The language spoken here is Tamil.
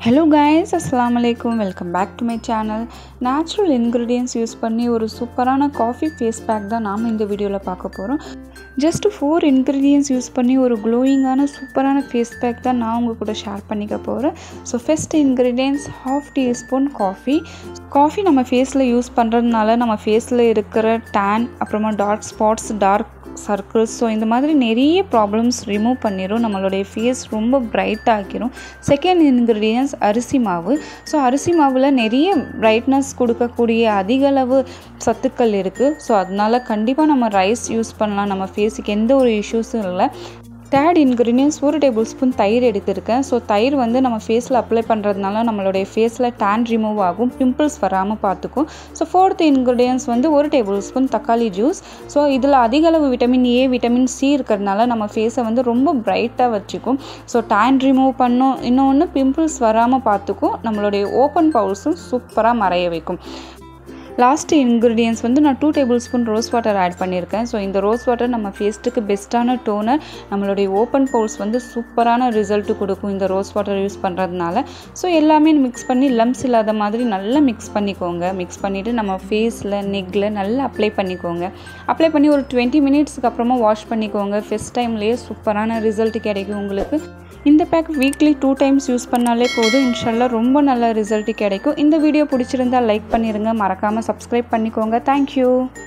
ஹலோ கைஸ் அஸ்லாம் வலைக்கும் welcome back to my channel natural ingredients use பண்ணி ஒரு சூப்பரான காஃபி ஃபேஸ் பேக் தான் நாம் இந்த வீடியோவில் பார்க்க போகிறோம் ஜஸ்ட் ஃபோர் இன்க்ரீடியன்ஸ் யூஸ் பண்ணி ஒரு க்ளோயிங்கான சூப்பரான ஃபேஸ் பேக் தான் நான் உங்கள் கூட ஷேர் பண்ணிக்க போகிறேன் so first ingredients half teaspoon coffee coffee நம்ம ஃபேஸில் யூஸ் பண்ணுறதுனால நம்ம ஃபேஸில் இருக்கிற டேன் அப்புறமா dark spots dark circles so இந்த மாதிரி நிறைய ப்ராப்ளம்ஸ் ரிமூவ் பண்ணிடும் நம்மளுடைய ஃபேஸ் ரொம்ப பிரைட் ஆக்கிரும் செகண்ட் இன்க்ரீடியன்ஸ் அரிசி மாவு ஸோ அரிசி மாவில் நிறைய பிரைட்னஸ் கொடுக்கக்கூடிய அதிக அளவு சத்துக்கள் இருக்குது ஸோ அதனால கண்டிப்பாக நம்ம ரைஸ் யூஸ் பண்ணலாம் நம்ம ஃபேஸுக்கு எந்த ஒரு இஷ்யூஸும் இல்லை தேர்ட் இன்க்ரீடியன்ஸ் ஒரு டேபிள் ஸ்பூன் தயிர் எடுத்திருக்கேன் ஸோ தயிர் வந்து நம்ம ஃபேஸில் அப்ளை பண்ணுறதுனால நம்மளுடைய ஃபேஸில் டேன் ரிமூவ் ஆகும் பிம்பிள்ஸ் வராமல் பார்த்துக்கும் ஸோ ஃபோர்த் இன்க்ரீடியன்ஸ் வந்து ஒரு டேபிள் ஸ்பூன் தக்காளி ஜூஸ் ஸோ இதில் அதிக அளவு விட்டமின் ஏ விட்டமின் சி இருக்கிறதுனால நம்ம ஃபேஸை வந்து ரொம்ப பிரைட்டாக வச்சுக்கும் ஸோ டேன் ரிமூவ் பண்ணும் இன்னொன்று பிம்பிள்ஸ் வராமல் பார்த்துக்கும் நம்மளுடைய ஓப்பன் பவுல்ஸும் சூப்பராக மறைய வைக்கும் லாஸ்ட் இன்க்ரீடியன்ஸ் வந்து நான் two tablespoon rose water add பண்ணியிருக்கேன் ஸோ இந்த ரோஸ் வாட்டர் நம்ம ஃபேஸ்ட்டுக்கு பெஸ்ட்டான டோனர் நம்மளுடைய ஓப்பன் பவுல்ஸ் வந்து சூப்பரான ரிசல்ட் கொடுக்கும் இந்த ரோஸ் வாட்டர் யூஸ் பண்ணுறதுனால ஸோ எல்லாமே மிக்ஸ் பண்ணி லம்ஸ் இல்லாத மாதிரி நல்லா மிக்ஸ் பண்ணிக்கோங்க மிக்ஸ் பண்ணிவிட்டு நம்ம ஃபேஸில் நெக்கில் நல்லா அப்ளை பண்ணிக்கோங்க அப்ளை பண்ணி ஒரு டுவெண்ட்டி மினிட்ஸ்க்கு அப்புறமா வாஷ் பண்ணிக்கோங்க ஃபஸ்ட் டைம்லேயே சூப்பரான ரிசல்ட் கிடைக்கும் உங்களுக்கு இந்த pack weekly two times use பண்ணாலே போதும் இன்ஷால்லா ரொம்ப நல்ல ரிசல்ட் கிடைக்கும் இந்த வீடியோ பிடிச்சிருந்தா லைக் பண்ணிடுங்க மறக்காமல் சப்ஸ்கிரைப் பண்ணிக்கோங்க தேங்க்யூ